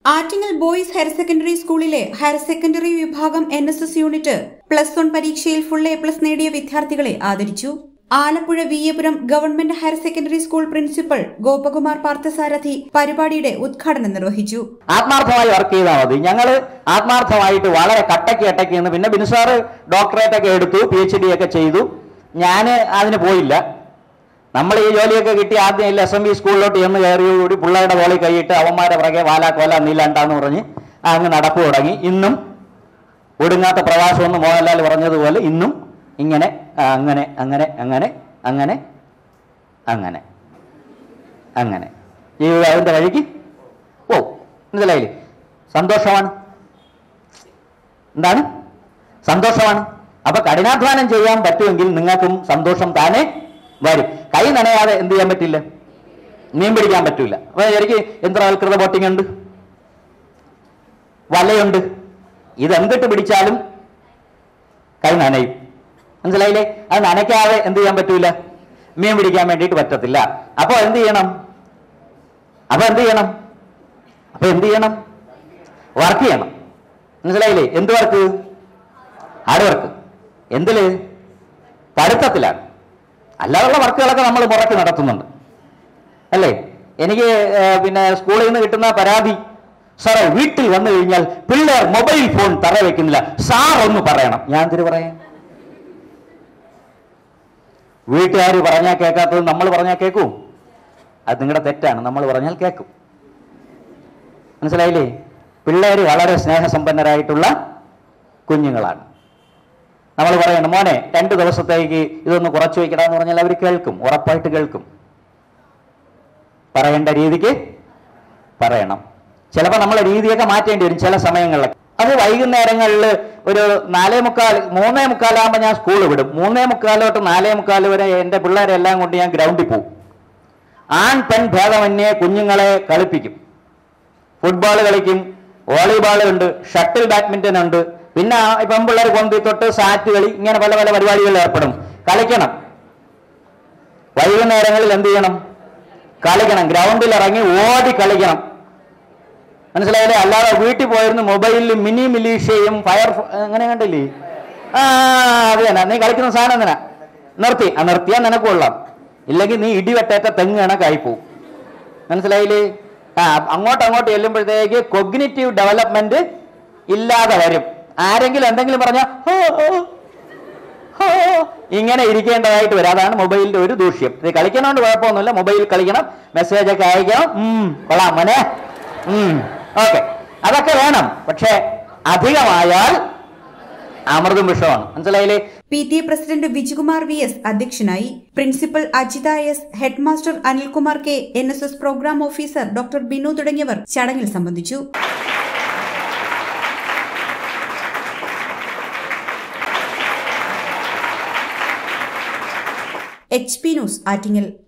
Attingal boys higher secondary സ്കൂളിലെ higher secondary വിഭാഗം N S S unit plus one പരീക്ഷയിൽ full A plus നേടിയ വിദ്യാർത്ഥികളെ ആദരിച്ചു Alappuzha Viyapuram government higher secondary school principal Gopakumar Parthasarathy പരിപാടിയുടെ ഉദ്ഘാടനം നിർവഹിച്ചു ആത്മാർത്ഥമായി വർക്ക് ചെയ്താൽ മതി ഞങ്ങൾ ആത്മാർത്ഥമായിട്ട് വളരെ കട്ടയ്ക്ക് കട്ടയ്ക്ക് നിന്ന് പിന്നെ ബിനുസാറ് ഡോക്ടറേറ്റ് ഒക്കെ എടുത്തു പി എച്ച് ഡി ഒക്കെ ചെയ്തു ഞാൻ അതിന് പോയില്ല നമ്മൾ ഈ ജോലിയൊക്കെ കിട്ടി ആദ്യം ഇല്ല എസ് എം ബി സ്കൂളിലോട്ട് ചെന്ന് കയറിയോടുകൂടി പിള്ളേരുടെ തോളിൽ കൈയിട്ട് അവന്മാരെ പുറകെ വാലാ കോല നീലാണ്ടാന്ന് പറഞ്ഞ് അങ്ങ് നടപ്പ് തുടങ്ങി ഇന്നും ഒടുങ്ങാത്ത പ്രവാസമെന്ന് മോഹൻലാൽ പറഞ്ഞതുപോലെ ഇന്നും ഇങ്ങനെ ആ, അങ്ങനെ അങ്ങനെ അങ്ങനെ അങ്ങനെ അങ്ങനെ അങ്ങനെ ജീവിതം അതിൻ്റെ വഴിക്ക് ഓ മനസ്സിലായില്ലേ സന്തോഷമാണ് എന്താണ് സന്തോഷമാണ് അപ്പൊ കഠിനാധ്വാനം ചെയ്യാൻ പറ്റുമെങ്കിൽ നിങ്ങൾക്കും സന്തോഷം താനെ വരും കൈ നനയാതെ എന്ത് ചെയ്യാൻ പറ്റില്ല മീൻ പിടിക്കാൻ പറ്റൂല അപ്പൊ എനിക്ക് യന്ത്രവൽകൃത ബോട്ടിംഗ് ഉണ്ട് വലയുണ്ട് ഇതെന്തിട്ട് പിടിച്ചാലും കൈ നനയും മനസ്സിലായില്ലേ അത് നനയ്ക്കാതെ എന്ത് ചെയ്യാൻ പറ്റൂല മീൻ പിടിക്കാൻ വേണ്ടിയിട്ട് പറ്റത്തില്ല അപ്പൊ എന്ത് ചെയ്യണം അപ്പൊ എന്ത് ചെയ്യണം അപ്പൊ എന്ത് ചെയ്യണം വർക്ക് ചെയ്യണം മനസ്സിലായില്ലേ എന്ത് വർക്ക് ഹാർഡ് വർക്ക് എന്തില് പഠിത്തത്തിലാണ് അല്ലാതുള്ള വർക്കുകളൊക്കെ നമ്മൾ മുറക്കി നടത്തുന്നുണ്ട് അല്ലേ എനിക്ക് ഏർ, പിന്നെ സ്കൂളിൽ നിന്ന് കിട്ടുന്ന പരാതി സാറേ വീട്ടിൽ വന്നു കഴിഞ്ഞാൽ പിള്ളേർ മൊബൈൽ ഫോൺ തറ വെക്കുന്നില്ല സാർ ഒന്ന് പറയണം ഞാൻ എന്തിനു പറയാം വീട്ടുകാർ പറഞ്ഞാൽ കേൾക്കാത്തത് നമ്മൾ പറഞ്ഞാൽ കേൾക്കും അത് നിങ്ങളുടെ തെറ്റാണ് നമ്മൾ പറഞ്ഞാൽ കേൾക്കും മനസ്സിലായില്ലേ പിള്ളേർ വളരെ സ്നേഹസമ്പന്നരായിട്ടുള്ള കുഞ്ഞുങ്ങളാണ് നമ്മൾ പറയണം മോനെ രണ്ട് ദിവസത്തേക്ക് ഇതൊന്ന് കുറച്ച് വയ്ക്കണമെന്ന് പറഞ്ഞാൽ അവർ കേൾക്കും ഉറപ്പായിട്ട് കേൾക്കും പറയേണ്ട രീതിക്ക് പറയണം ചിലപ്പോൾ നമ്മളെ രീതിയൊക്കെ മാറ്റേണ്ടി വരും ചില സമയങ്ങളിൽ അത് വൈകുന്നേരങ്ങളിൽ ഒരു നാലേ മുക്കാൽ മൂന്നേ മുക്കാലാകുമ്പോൾ ഞാൻ സ്കൂൾ വിടും മൂന്നേ മുക്കാലോട്ട് നാലേ മുക്കാൽ വരെ എൻ്റെ പിള്ളേരെല്ലാം കൊണ്ട് ഞാൻ ഗ്രൗണ്ടിൽ പോകും ആൺ പെൺ ഭേദമന്യേ കുഞ്ഞുങ്ങളെ കളിപ്പിക്കും ഫുട്ബോൾ കളിക്കും വോളിബോൾ ഉണ്ട് ഷട്ടിൽ ബാഡ്മിന്റൺ ഉണ്ട് പിന്നെ ഇപ്പം പിള്ളേർ കൊന്തി തൊട്ട് സാറ്റ് കളി ഇങ്ങനെ പല പല പരിപാടികളിൽ ഏർപ്പെടും കളിക്കണം വൈകുന്നേരങ്ങളിൽ എന്ത് ചെയ്യണം കളിക്കണം ഗ്രൗണ്ടിൽ ഇറങ്ങി ഓടി കളിക്കണം മനസ്സിലായില്ലേ അല്ലാതെ വീട്ടിൽ പോയിരുന്നു മൊബൈലിൽ മിനി മിലീഷ്യയും ഫയർ അങ്ങനെ കണ്ടില്ലേ ആ അത് തന്നെ നീ കളിക്കുന്ന സാധനം തന്നെ നിർത്തി ആ നിർത്തിയാൽ നിനക്ക് കൊള്ളാം ഇല്ലെങ്കിൽ നീ ഇടിവെട്ടേറ്റ തെങ്ങ് കണക്കായി പോവും മനസ്സിലായില്ലേ ആ അങ്ങോട്ട് അങ്ങോട്ട് ചെല്ലുമ്പോഴത്തേക്ക് കൊഗ്നിറ്റീവ് ഡെവലപ്മെന്റ് ഇല്ലാതെ വരും ആരെങ്കിലും എന്തെങ്കിലും പറഞ്ഞാൽ ഇങ്ങനെ ഇരിക്കേണ്ടതായിട്ട് വരും അതാണ് മൊബൈലിന്റെ ഒരു ദൂഷ്യം ഇത് കളിക്കണോണ്ട് കുഴപ്പമൊന്നുമില്ല മൊബൈൽ കളിക്കണം മെസ്സേജ് ഒക്കെ അയക്കണം ഉം, കൊള്ളാം മോനെ ഓക്കെ അതൊക്കെ വേണം പക്ഷെ അധികമായാൽ അമൃതും വിഷമാണ് മനസ്സിലായില്ലേ P T A president Vijayakumar V S അധ്യക്ഷനായി principal Ajitha S head master Anilkumar K N S S program officer doctor Binu തുടങ്ങിയവർ ചടങ്ങിൽ സംബന്ധിച്ചു എച്ച് പി ന്യൂസ് ആറ്റിങ്ങൽ